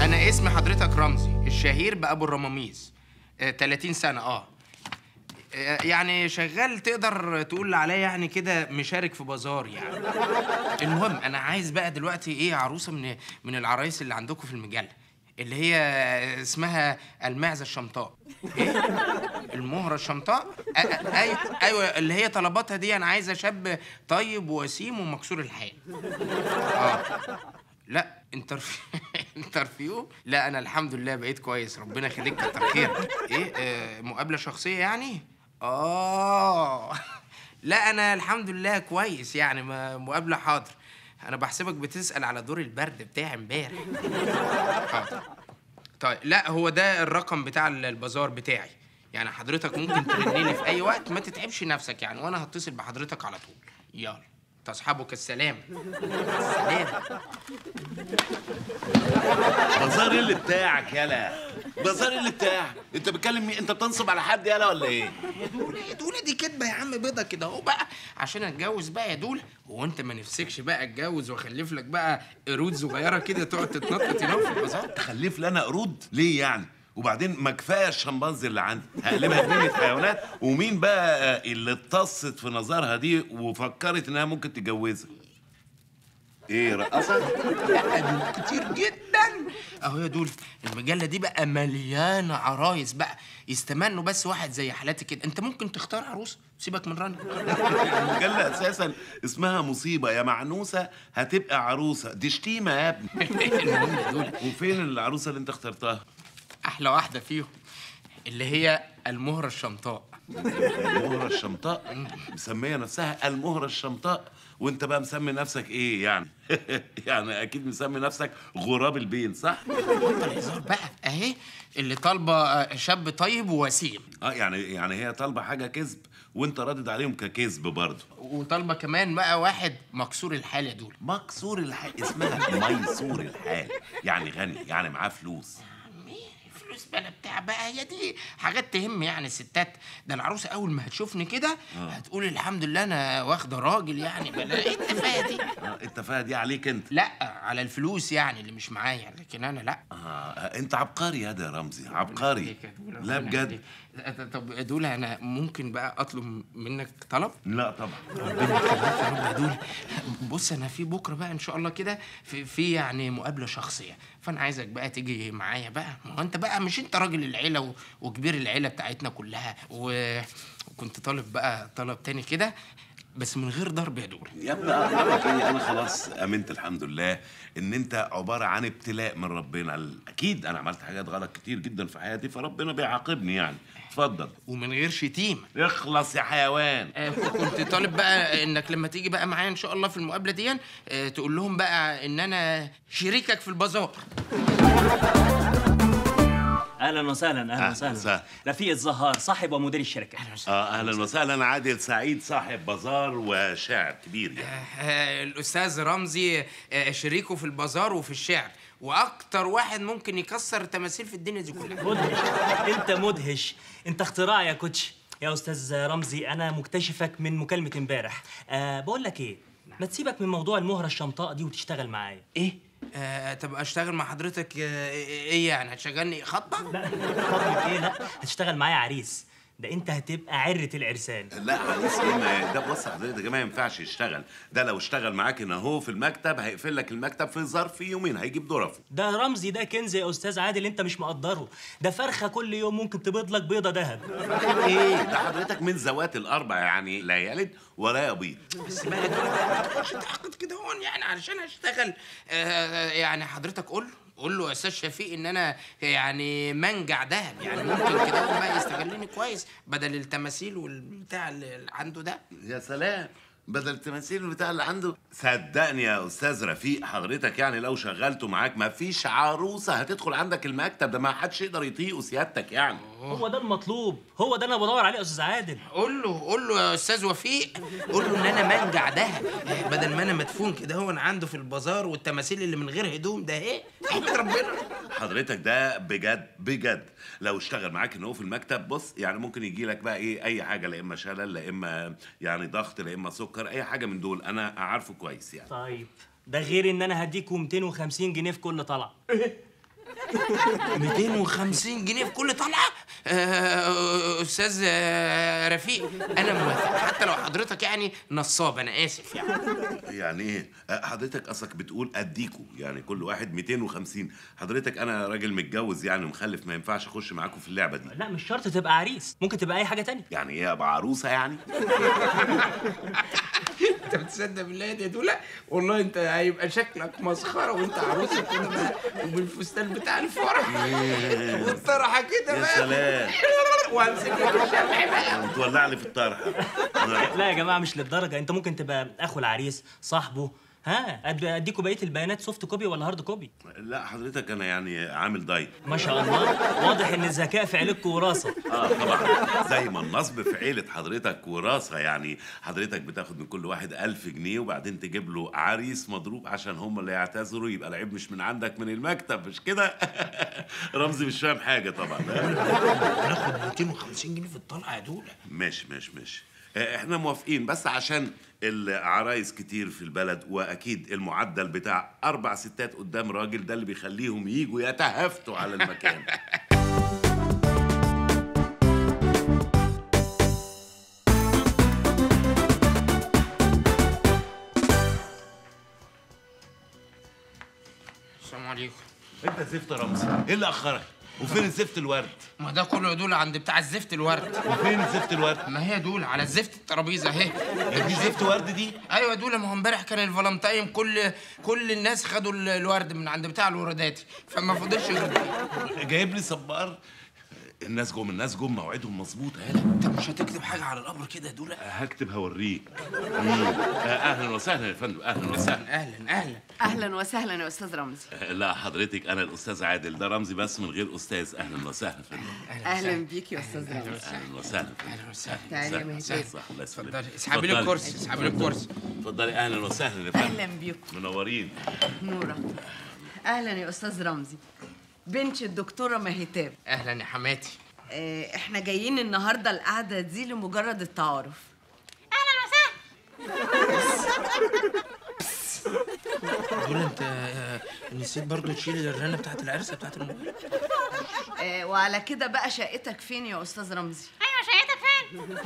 انا اسم حضرتك رمزي الشهير بابو الرماميز آه 30 سنه اه آه، يعني شغال تقدر تقول عليا يعني كده مشارك في بازار يعني المهم انا عايز بقى دلوقتي ايه عروسه من من العرايس اللي عندكم في المجله اللي هي اسمها المعزه الشمطاء ايه المهره الشمطاء أ- أ- ايوه ايوه اللي هي طلباتها دي انا عايزه شاب طيب وسيم ومكسور الحال اه لا انترفيو انترفيو لا انا الحمد لله بقيت كويس ربنا يخليك كتر خيرك ايه آه مقابله شخصيه يعني اه لا انا الحمد لله كويس يعني ما- مقابله حاضر انا بحسبك بتسال على دور البرد بتاعي امبارح حاضر طيب لا هو ده الرقم بتاع ال- البازار بتاعي يعني حضرتك ممكن ترنلي في اي وقت ما تتعبش نفسك يعني وانا هتصل بحضرتك على طول يلا تصحبك السلام السلام بازار اللي بتاعك يالا بازار اللي بتاعك انت بتكلم مين انت بتنصب على حد يالا ولا ايه يا دولة يا دولة دي كدبة يا عم بيضة كده اهو بقى عشان اتجوز بقى يا دولة هو انت ما نفسكش بقى اتجوز واخلف لك بقى قرود صغيرة كده تقعد تتنطط هنا في البازار تخلف لي انا قرود ليه يعني وبعدين ما كفايه الشمبانزي اللي عندي هقلبها جنينه حيوانات ومين بقى اللي اتصت في نظرها دي وفكرت انها ممكن تتجوزها ايه رقصك لا دول كتير جدا اهو يا دول المجلة دي بقى مليانة عرايس بقى يستمنوا بس واحد زي حالاتي كده انت ممكن تختار عروسة سيبك من رانيا المجله اساسا اسمها مصيبه يا معنوسه هتبقى عروسه دي شتيمه يا ابني المهم يا دول وفين العروسه اللي انت اخترتها احلى واحدة فيهم اللي هي المهرة الشمطاء المهرة الشمطاء مسمية نفسها المهرة الشمطاء وانت بقى مسمي نفسك ايه يعني يعني اكيد مسمي نفسك غراب البين صح بطل هزار بقى اهي اللي طالبة آه، شاب طيب ووسيم اه يعني يعني هي طالبة حاجة كذب وانت رادد عليهم ككذب برضه وطالبه كمان بقى واحد مكسور الحال يا دول مكسور الحال اسمها ميسور الحال يعني غني يعني معاه فلوس فلوس بلا بتاع بقى هي دي حاجات تهم يعني الستات ده العروسه اول ما هتشوفني كده هتقول الحمد لله انا واخده راجل يعني بلا ايه التفاهه دي آه التفاهة دي عليك انت لا على الفلوس يعني اللي مش معايا لكن انا لا آه انت عبقري يا ده يا رمزي عبقري عليك يا دولة، لا ربنا بجد يخليك. طب يا دولة انا ممكن بقى اطلب منك طلب لا طبعا ربنا يخليك يا رب يا دول بص انا في بكره بقى ان شاء الله كده في, في يعني مقابله شخصيه فانا عايزك بقى تيجي معايا بقى ما هو انت بقى مش انت راجل العيله و- وكبير العيله بتاعتنا كلها و- وكنت طالب بقى طلب تاني كده بس من غير ضرب يا دول يا ابني اقربك ايه انا خلاص امنت الحمد لله ان انت عباره عن ابتلاء من ربنا ال- اكيد انا عملت حاجات غلط كتير جدا في حياتي فربنا بيعاقبني يعني اتفضل ومن غير شتيمه اخلص يا حيوان آه، كنت طالب بقى انك لما تيجي بقى معايا ان شاء الله في المقابله دي آه، تقول لهم بقى ان انا شريكك في البازار اهلا وسهلا أهلاً اهلا وسهلا وسهلا. رفيق الزهار صاحب ومدير الشركه اه اهلا وسهلا انا عادل سعيد صاحب بازار وشاعر كبير يعني آه، الاستاذ رمزي آه، شريكه في البازار وفي الشعر واكتر واحد ممكن يكسر تماثيل في الدنيا دي كلها مدهش انت مدهش انت اختراع يا كوتش يا استاذ رمزي انا مكتشفك من مكالمه امبارح أه بقول لك ايه ما تسيبك من موضوع المهره الشمطاء دي وتشتغل معايا ايه آه طب اشتغل مع حضرتك آه ايه يعني هتشغلني خطه لا فضلك ايه لا هتشتغل معايا عريس ده انت هتبقى عره العرسان لا عريس ايه ما ده بص حضرتك ده ما ينفعش يشتغل ده لو اشتغل معاك هنا اهو في المكتب هيقفل لك المكتب في ظرف يومين هيجيب ظرفه ده رمزي ده كنز يا استاذ عادل انت مش مقدره ده فرخه كل يوم ممكن تبيض لك بيضه ذهب ايه ده حضرتك من ذوات الاربع يعني لا يلد ولا يبيض بس بقى دول بقى ما تقولش تعقد كده هون يعني علشان اشتغل آه يعني حضرتك قول له قول له يا استاذ شفيق ان انا يعني منجع دهب يعني ممكن كده هو بقى يستغلني كويس بدل التماثيل والبتاع اللي عنده ده يا سلام بدل التماثيل بتاع اللي عنده صدقني يا استاذ رفيق حضرتك يعني لو شغلته معاك ما فيش عروسه هتدخل عندك المكتب ده ما حدش يقدر يطيقه سيادتك يعني هو ده المطلوب هو ده انا بدور عليه يا استاذ عادل قول له قول له يا استاذ وفيق قول له ان انا منجع دهب بدل ما انا مدفون كده هو عنده في البازار والتماثيل اللي من غير هدوم ده ايه احمد ربنا حضرتك ده بجد بجد لو اشتغل معاك ان هو في المكتب بص يعني ممكن يجي لك بقى ايه اي حاجه لا اما شلل لا اما يعني ضغط لا اما سكر اي حاجه من دول انا عارفه كويس يعني طيب ده غير ان انا هديكوا 250 جنيه في كل طلعه 250 جنيه في كل طلعه آه، استاذ آه، رفيق انا موافق حتى لو حضرتك يعني نصاب انا اسف يعني يعني ايه آه، حضرتك اصلك بتقول اديكوا يعني كل واحد 250 حضرتك انا راجل متجوز يعني ومخلف ما ينفعش اخش معاكم في اللعبه دي لا مش شرط تبقى عريس ممكن تبقى اي حاجه تانية يعني ايه ابقى عروسه يعني انت بتصدق بالله يا دولا والله انت هيبقى شكلك مسخره وانت عروسه كده بقى وبالفستان بتاع الفرح والطرحه كده يا بقى سلام وامسك لك الشمع بقى تولع لي في الطرحه لا يا جماعه مش للدرجه انت ممكن تبقى اخو العريس صاحبه ها أد- اديكوا بقيه البيانات سوفت كوبي ولا هارد كوبي لا حضرتك انا يعني عامل دايت ما شاء الله واضح ان الذكاء في عيلتكم وراثه اه طبعا زي ما النصب في عيلة حضرتك وراثة يعني حضرتك بتاخد من كل واحد ألف جنيه وبعدين تجيب له عريس مضروب عشان هم اللي يعتذروا يبقى العيب مش من عندك من المكتب مش كده رمزي مش فاهم حاجة طبعا ناخد 250 جنيه في الطلعه يا دولا ماشي ماشي ماشي آه، احنا موافقين بس عشان العرايس كتير في البلد واكيد المعدل بتاع اربع ستات قدام راجل ده اللي بيخليهم يجوا يتهافتوا على المكان السلام عليكم انت زفت يا رمزي ايه اللي اخرك وفين زفت الورد ما ده كله يا دولا عند بتاع الزفت الورد وفين زفت الورد ما هي دولا على الزفت الترابيزه اهي دي زفت ورد دي ايوه يا دولا ما هو امبارح كان الفالنتاين كل كل الناس خدوا ال- الورد من عند بتاع الورداتي فما فضلش غير ده جايب لي صبار الناس جم الناس جم موعدهم مظبوط هلا انت مش هتكتب حاجه على القبر كده يا دولا هكتب هوريك مم. آه، اهلا وسهلا يا فندم اهلا وسهلا اهلا اهلا اهلا وسهلا يا استاذ رمزي آه، لا حضرتك انا الاستاذ عادل ده رمزي بس من غير استاذ اهلا وسهلا يا فندم اهلا بيك يا استاذ رمزي اهلا وسهلا اهلا وسهلا تعالي يا مهدي. صح الله يسلمك اتفضلي اسحبي لي اتفضلي. الكرسي اسحبي لي الكرسي اتفضلي اهلا وسهلا يا فندم اهلا بيكم منورين نورة اهلا يا استاذ رمزي بنت الدكتوره مهتاب اهلا يا حماتي آه، احنا جايين النهارده القعده دي لمجرد التعارف دول انت آه، نسيت برضو تشيل الرنه بتاعت العرسه بتاعت الموبايل آه، وعلى كده بقى شقتك فين يا استاذ رمزي ايوه شقتك فين؟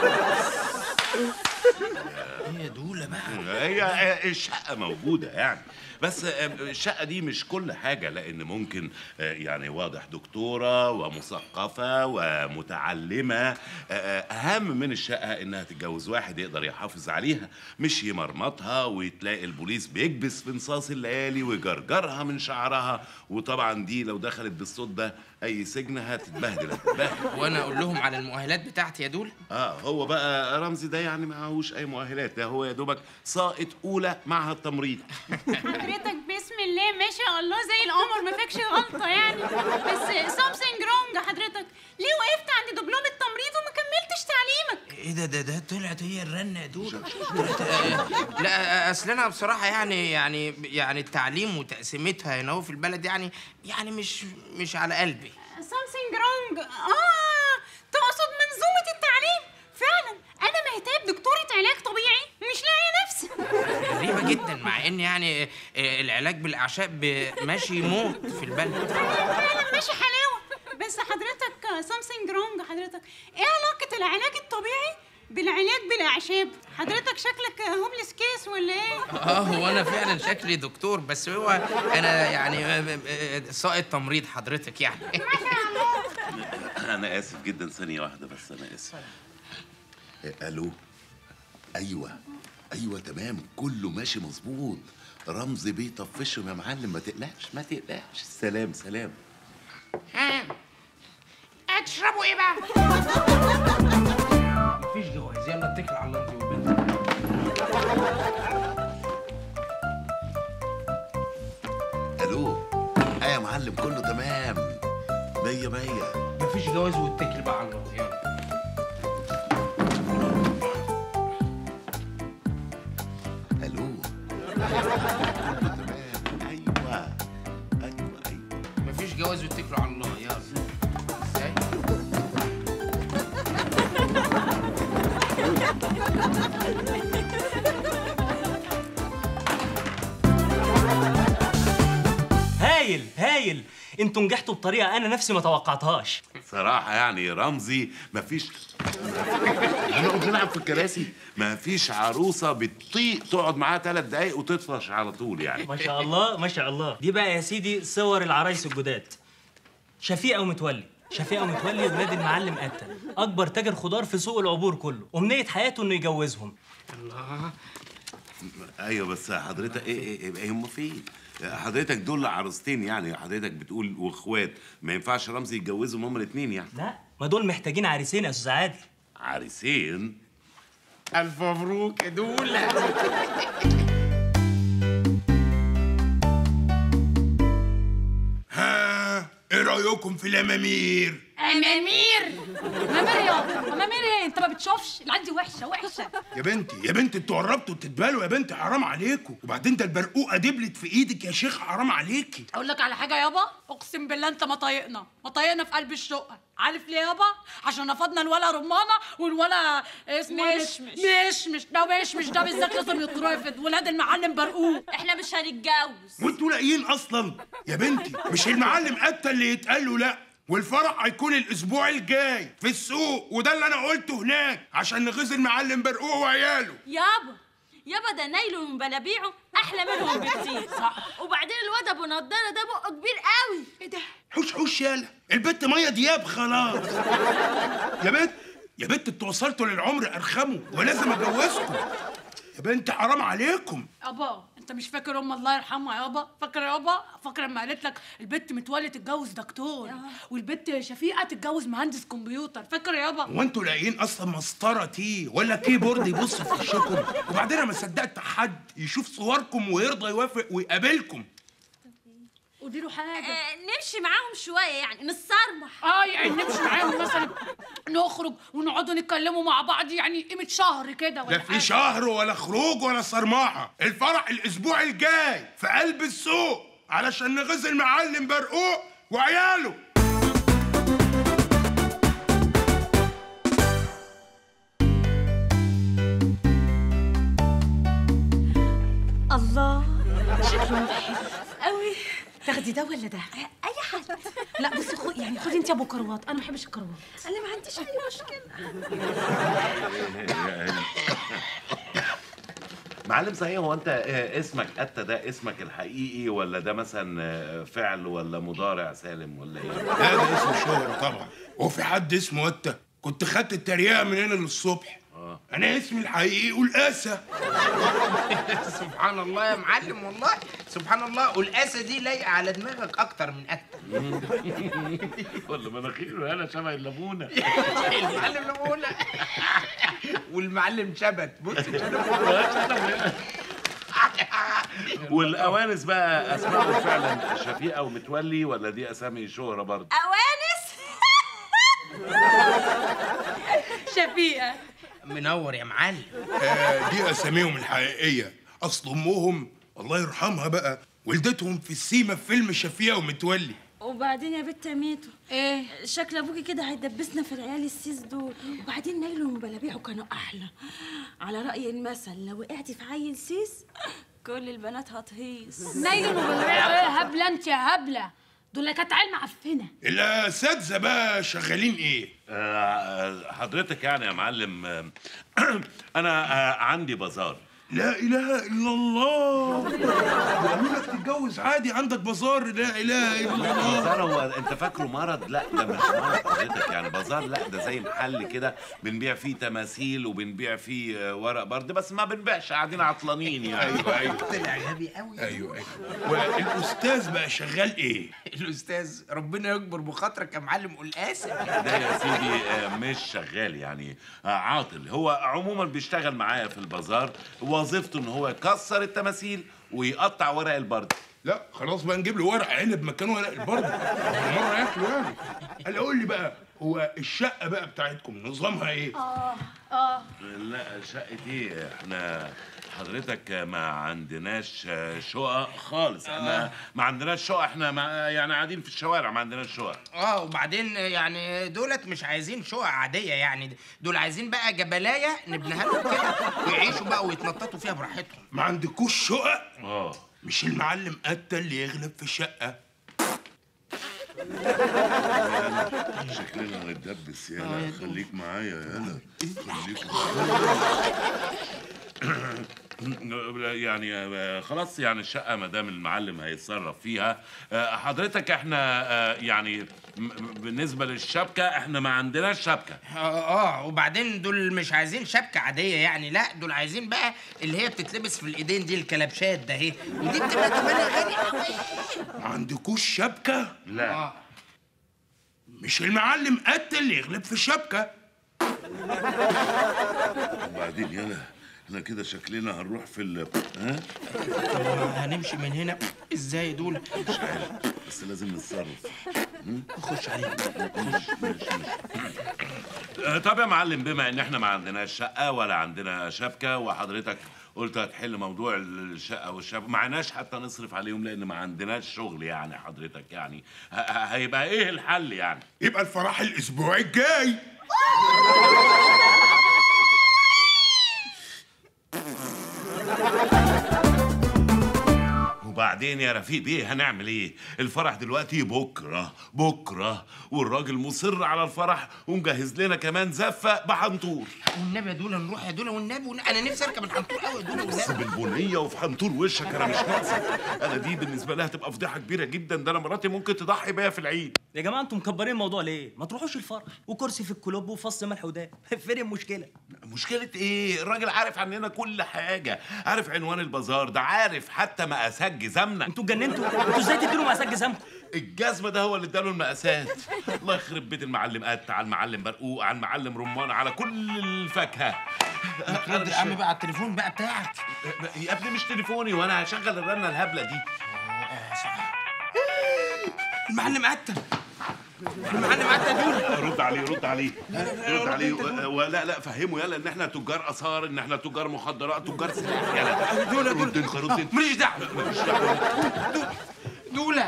هي دوله بقى هي هي الشقة موجودة يعني بس آه، الشقة دي مش كل حاجة لأن ممكن آه، يعني واضح دكتورة ومثقفة ومتعلمة آه، آه، أهم من الشقة إنها تتجوز واحد يقدر يحافظ عليها مش يمرمطها وتلاقي البوليس بيكبس في نصاص الليالي ويجرجرها من شعرها وطبعا دي لو دخلت بالصوت ده أي سجن هتتبهدل هتتبهدل وانا اقول لهم على المؤهلات بتاعتي يا دول اه هو بقى رمزي ده يعني معهوش اي مؤهلات ده هو يا دوبك ساقط اولى معهد تمريض حضرتك بسم الله ما شاء الله زي القمر ما فيكش غلطه يعني بس سامثينج رونج حضرتك ليه وقفت عند دبلوم التمريض وما كملتش تعليمك ايه ده ده ده طلعت هي الرنه يا دول طلعت آه، لا اصل انا بصراحه يعني يعني يعني التعليم وتقسيمتها هنا هو في البلد يعني يعني مش مش على قلبي سامثينج رونج اه تقصد منظومه التعليم فعلا انا مهتاب دكتوره علاج طبيعي مش لاقيه نفسي غريبه جدا مع ان يعني آه، العلاج بالاعشاب ب- ماشي موت في البلد فعلا ماشي حلاوه بس حضرتك سامثينج رونج حضرتك ايه علاقه العلاج الطبيعي بالعلاج بالاعشاب حضرتك شكلك هومليس كيس ولا ايه اه هو انا فعلا شكلي دكتور بس هو انا يعني آه، آه، ساقط تمريض حضرتك يعني انا اسف جدا ثانيه واحده بس انا اسف إيه، الو ايوه ايوه تمام كله ماشي مظبوط رمزي بيطفشهم يا معلم ما تقلقش ما تقلقش سلام سلام ها هتشربوا ايه بقى؟ مفيش جواز يلا اتكل على الله انت والبنت الو ايه يا معلم كله تمام مية مية مفيش جواز واتكل بقى على الله يلا الو كله تمام ايوه ايوه ايوه مفيش جواز واتكلوا على الله يلا ازاي؟ هايل هايل انتوا نجحتوا بطريقه انا نفسي ما توقعتهاش صراحة يعني رمزي مفيش هنقعد نلعب في الكراسي مفيش عروسة بتطيق تقعد معاها ثلاث دقايق وتطفش على طول يعني ما شاء الله ما شاء الله دي بقى يا سيدي صور العرايس الجداد شفيقه ومتولي شفيقه ومتولي ولاد المعلم قتل اكبر تاجر خضار في سوق العبور كله امنيه حياته انه يجوزهم الله ايوه بس حضرتك ايه ايه, إيه هم فين؟ حضرتك دول عروستين يعني حضرتك بتقول واخوات ما ينفعش رمزي يتجوزهم هما الاثنين يعني لا ما دول محتاجين عريسين يا استاذ عادل عريسين الف مبروك يا دوله ها ايه رايكم في الامامير امامير امامير يا امامير ايه انت ما بتشوفش العيال دي وحشه وحشه يا بنتي يا بنتي انتوا قربتوا تتبالوا يا بنتي حرام عليكم وبعدين ده البرقوقه دبلت في ايدك يا شيخ حرام عليكي اقول لك على حاجه يابا اقسم بالله انت ما طايقنا ما طايقنا في قلب الشقه عارف ليه يابا عشان نفضنا الولا رمانه والولا اسمه مشمش. مش مش ده مش مش ده بالذات لازم يترفض ولاد المعلم برقوق احنا مش هنتجوز وانتوا لاقيين اصلا يا بنتي مش المعلم قتل اللي يتقال له لا والفرح هيكون الاسبوع الجاي في السوق وده اللي انا قلته هناك عشان نغيظ المعلم برقوق وعياله يابا يابا ده نايله من بلابيعه احلى منهم بكتير صح وبعدين الواد ابو نضاره ده بقه كبير قوي ايه ده حوش حوش يالا البت ميه دياب خلاص يا بنت يا بنت انتوا وصلتوا للعمر ارخموا ولازم اتجوزكم يا بنت حرام عليكم يابا انت مش فاكر ام الله يرحمها يابا فاكر يابا فاكر لما قالت لك البت متولي تتجوز دكتور والبت شفيقه تتجوز مهندس كمبيوتر فاكر يابا هو انتوا لاقيين اصلا مسطره تي ولا كيبورد يبص في وشكم وبعدين انا ما صدقت حد يشوف صوركم ويرضى يوافق ويقابلكم قولي له حاجه آه نمشي معاهم شويه يعني نتصرمح اه يعني نمشي معاهم مثلا نخرج ونقعدوا نتكلموا مع بعض يعني قيمه شهر كده ولا لا في حاجة. شهر ولا خروج ولا صرماحه الفرح الاسبوع الجاي في قلب السوق علشان نغيظ المعلم برقوق وعياله الله شكلهم حلو قوي تاخدي ده ولا ده اي حد لا بصي خد يعني خدي انت ابو كروات انا ما بحبش الكروات انا ما عنديش اي مشكله معلم صحيح هو انت آه، اسمك أتى ده اسمك الحقيقي ولا ده مثلا آه، فعل ولا مضارع سالم ولا ايه؟ لا ده اسم شهرة طبعا هو في حد اسمه انت كنت خدت التريقه من هنا للصبح انا اسمي الحقيقي قلقاسه سبحان الله يا معلم والله سبحان الله والقاسه دي لايقه على دماغك اكتر من اكتر ولا مناخيره انا شبه الليمونه المعلم لمونة والمعلم شبت بص شبت والاوانس بقى اسمائهم فعلا شفيقه ومتولي ولا دي اسامي شهره برضه؟ اوانس شفيقه منور يا معلم آه دي اساميهم الحقيقيه اصل امهم الله يرحمها بقى ولدتهم في السيما في فيلم شفيقه ومتولي وبعدين يا بت ميتو ايه شكل ابوكي كده هيدبسنا في العيال السيس دول وبعدين نايله ومبلابيعه كانوا احلى على راي المثل لو وقعتي في عيل سيس كل البنات هتهيص نايل وبالبيع ايه هبله انت يا هبله دول كانت عيال معفنه الاساتذه بقى شغالين ايه آه، حضرتك يعني يا معلم آه، انا آه، عندي بازار لا اله الا الله قالوا لك تتجوز عادي عندك بازار لا اله الا الله بازار هو انت فاكره مرض لا ده مش مرض حضرتك يعني بازار لا ده زي محل كده بنبيع فيه تماثيل وبنبيع فيه آه، ورق برد بس ما بنبيعش قاعدين عطلانين يعني ايوه ايوه طلع غبي قوي ايوه ايوه والاستاذ بقى شغال ايه الاستاذ ربنا يكبر بخاطرك يا معلم قلقاسه ده يا سيدي آه، مش شغال يعني آه، عاطل هو عموما بيشتغل معايا في البازار وظيفته ان هو يكسر التماثيل ويقطع ورق البرد لا خلاص بقى نجيب له ورق عنب مكان ورق البرد مره ياكله يعني قال قول لي بقى هو الشقه بقى بتاعتكم نظامها ايه لا شقة ايه احنا حضرتك ما عندناش شقق خالص احنا ما عندناش شقق احنا ما يعني قاعدين في الشوارع ما عندناش شقق اه وبعدين يعني دولت مش عايزين شقق عاديه يعني دول عايزين بقى جبلايه نبنيها لهم كده ويعيشوا بقى ويتنططوا فيها براحتهم ما عندكوش شقق اه مش المعلم قتل اللي يغلب في شقه شكلنا هنتدبس يالا خليك معايا يالا خليك معايا. يعني آه، خلاص يعني الشقة ما دام المعلم هيتصرف فيها آه، حضرتك احنا آه، يعني م- م- بالنسبة للشبكة احنا ما عندناش شبكة اه اه وبعدين دول مش عايزين شبكه عاديه يعني لا دول عايزين بقى اللي هي بتتلبس في الايدين دي الكلبشات ده اهي ودي بتبقى كمان غالي قوي ما عندكوش شبكه لا اه مش المعلم قتل اللي يغلب في الشبكه وبعدين يالا احنا كده شكلنا هنروح في ال ها هنمشي من هنا ازاي دول مش عارف بس لازم نتصرف نخش عليهم آه، طب يا معلم بما ان احنا ما عندناش شقه ولا عندنا شبكه وحضرتك قلت هتحل موضوع الشقه والشبكه ما عندناش حتى نصرف عليهم لان ما عندناش شغل يعني حضرتك يعني ه- ه- هيبقى ايه الحل يعني يبقى الفرح الاسبوع الجاي وبعدين يا رفيق بيه هنعمل ايه الفرح دلوقتي بكره بكره والراجل مصر على الفرح ومجهز لنا كمان زفه بحنطور والنبي يا دول نروح يا دول والنبي والنبي. انا نفسي اركب الحنطور قوي يا دول بس والنبي بالبنيه وفي حنطور وشك انا مش ناقصك انا دي بالنسبه لها هتبقى فضيحه كبيره جدا ده انا مراتي ممكن تضحي بيا في العيد يا جماعه انتوا مكبرين الموضوع ليه ما تروحوش الفرح وكرسي في الكلوب وفص ملح وداب فين المشكله مشكلة ايه؟ الراجل عارف عننا كل حاجة، عارف عنوان البازار ده، عارف حتى مقاسات جزمنا، انتوا اتجننتوا انتوا ازاي تديله مقاسات جزامكم الجزمة ده هو اللي اداله المقاسات، الله يخرب بيت المعلم قت على المعلم برقوق على المعلم رمان على كل الفاكهة. رد يا عم بقى على التليفون بقى بتاعك يا ابني مش تليفوني وانا هشغل الرنة الهبلة دي. المعلم قتل المعلم قتل دول رد عليه رد عليه رد عليه و- ولا لا فهمه يلا ان احنا تجار اثار ان احنا تجار مخدرات تجار سلاح يلا دول رد انت رد انت ماليش دعوه ماليش دعوة. دولة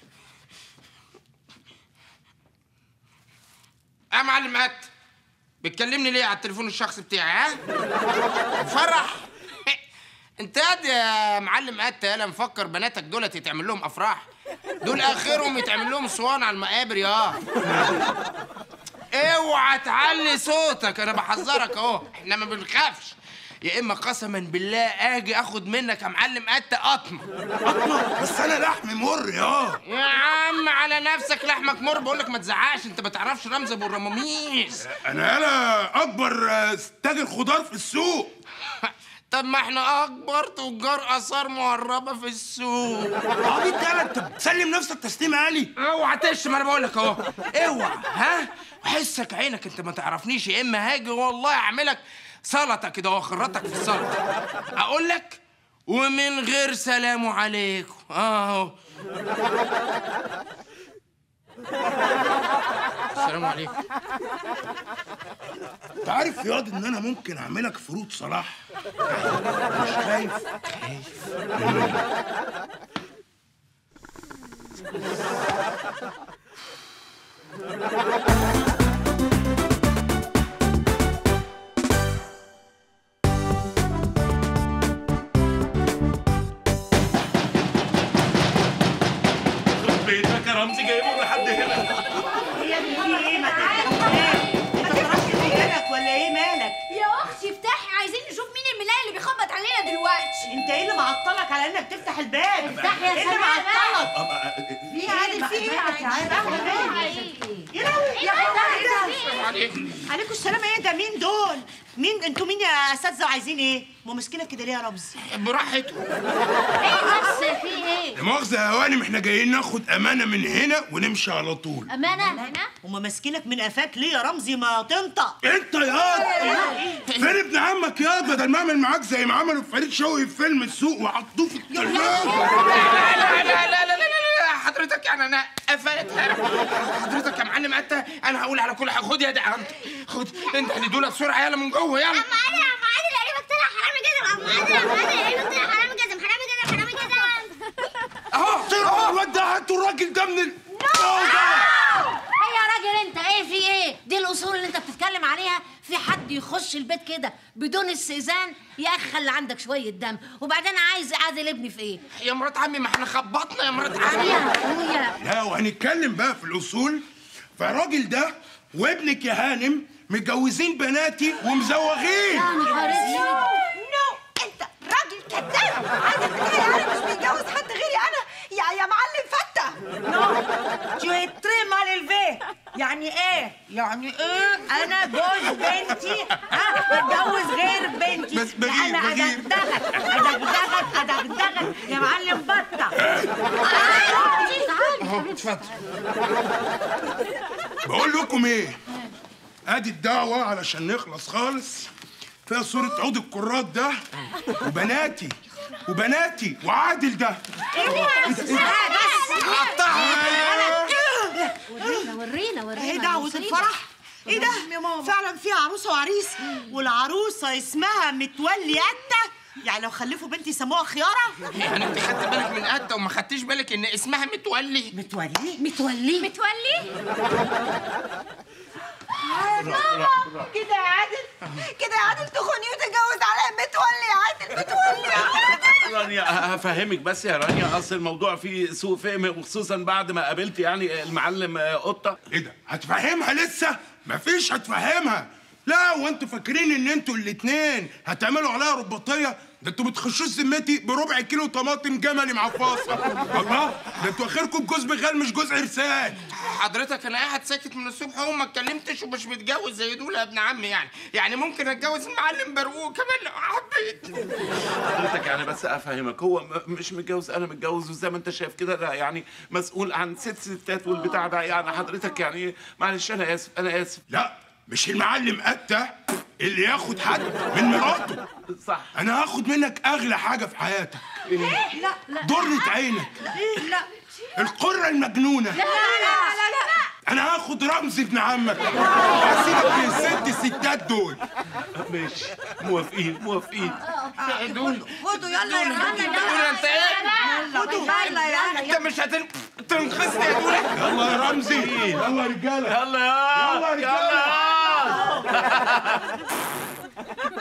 يا معلم قت بتكلمني ليه على التليفون الشخصي بتاعي ها؟ فرح انت قد يا معلم قت يالا مفكر بناتك دولت يتعمل لهم افراح دول اخرهم يتعمل لهم صوان على المقابر يا اوعى تعلي صوتك انا بحذرك اهو احنا ما بنخافش يا اما قسما بالله اجي اخد منك يا معلم قت قطمه بس انا لحمي مر يا يا عم على نفسك لحمك مر بقول لك ما تزعقش انت ما تعرفش رمز ابو الرماميس انا انا اكبر آه، تاجر خضار في السوق طب ما احنا اكبر تجار اثار مهربه في السوق عبيط ده انت بتسلم نفسك تسليم آلي اوعى تشتم انا بقول لك اهو اوعى ها حسك عينك انت ما تعرفنيش يا اما هاجي والله اعملك سلطه كده واخرطك في السلطه اقول لك ومن غير سلام عليكم اهو السلام عليكم انت عارف ياض ان انا ممكن اعملك فروض صلاح مش خايف يخرب بيتك يا رمزي جايبه لحد هنا يا ابني في ايه ما تعمل انت ضربت في ايدك ولا ايه مالك يا اختي افتحي عايزين نشوف مين الملايه اللي بيخبط علينا دلوقتي انت ايه اللي معطلك على انك تفتح الباب افتحي يا ايه اللي سماء معطلك في عادل في ايه يا لهوي يا حبيبي عليكم عليكم السلام ايه ده مين دول مين انتوا مين يا اساتذه وعايزين ايه ما ماسكينك كده ليه يا رمزي براحته ايه بس في ايه لا مؤاخذة يا هوانم احنا جايين ناخد امانة من هنا ونمشي على طول امانه هنا هما ماسكينك من قفاك ليه يا رمزي ما تنطق انت ياض فين ابن عمك ياض بدل ما اعمل معاك زي ما عملوا في فريد شوقي في فيلم السوق وحطوه في التلاجة لا لا لا لا لا لا لا حضرتك يعني انا قفلت حضرتك يا معلم انت انا هقول على كل حاجه خد يا ده انت خد انت اللي دول بسرعه يلا من جوه يلا عم عادل عم عادل قريبك طلع حرامي جزم عم عادل عم عادل قريبك طلع حرامي جزم حرامي جزم حرامي جزم اهو طلعوا الواد ده هاتوا الراجل ده من ال... ايه يا راجل انت ايه في ايه دي الاصول اللي انت بتتكلم عليها في في حد يخش البيت كده بدون استئذان يا اخي خلي عندك شويه دم وبعدين عايز اعزل ابني في ايه يا مرات عمي ما احنا خبطنا يا مرات عمي يا اخويا لا وهنتكلم بقى في الاصول فالراجل ده وابنك يا هانم متجوزين بناتي ومزوغين نهار اسود نو انت راجل كذاب عايزك تتخيل انا مش بيتجوز حد غيري انا يا يا معلم فتة نو tu es très mal élevé يعني ايه؟ يعني ايه انا جوز بنتي ها اتجوز غير بنتي بس بغير- لا انا بغير. ادغدغك ادغدغك ادغدغك يا معلم بطه اهو اتفضل بقول لكم ايه ادي الدعوة علشان نخلص خالص فيها صورة عود الكرات ده وبناتي وبناتي وعادل ده ورينا ورينا ورينا ايه دعوة المصيبة. الفرح؟ ايه ده؟ فعلا في عروسة وعريس والعروسة اسمها متولي أتة يعني لو خلفوا بنتي يسموها خيارة؟ يعني انت خدت بالك من قتة وما خدتيش بالك ان اسمها متولي متولي؟ متولي متولي كده يا عادل كده يا عادل تخوني وتتجوز عليا متولي يا عادل متولي يا عادل رانيا هفهمك بس يا رانيا اصل الموضوع فيه سوء فهم وخصوصا بعد ما قابلت يعني المعلم آه، قطه ايه ده هتفهمها لسه مفيش هتفهمها لا وانتوا فاكرين ان انتوا الاتنين هتعملوا عليها رباطيه ده انتوا بتخشوا ذمتي بربع كيلو طماطم جملي معفصه الله ده انتوا اخركم جوز بغال مش جوز عرسان حضرتك انا قاعد ساكت من الصبح وما اتكلمتش ومش متجوز زي دول يا ابن عمي يعني يعني ممكن اتجوز المعلم برقوق كمان لو حبيت حضرتك يعني بس افهمك هو م- مش متجوز انا متجوز وزي ما انت شايف كده لا يعني مسؤول عن ست ستات والبتاع ده يعني حضرتك يعني معلش انا اسف انا اسف لا مش المعلم قتة اللي ياخد حد من مراته صح انا هاخد منك اغلى حاجه في حياتك لا لا ضرة عينك لا القرة المجنونة لا لا لا لا انا هاخد رمزي ابن عمك وهسيبك من الست ستات دول ماشي موافقين موافقين دول خدوا يلا يا راجل دول انت ايه خدوا يلا يا انت مش هتن تنقذني يا دول يلا يا رمزي يلا يا رجاله يلا يا يلا يا رجاله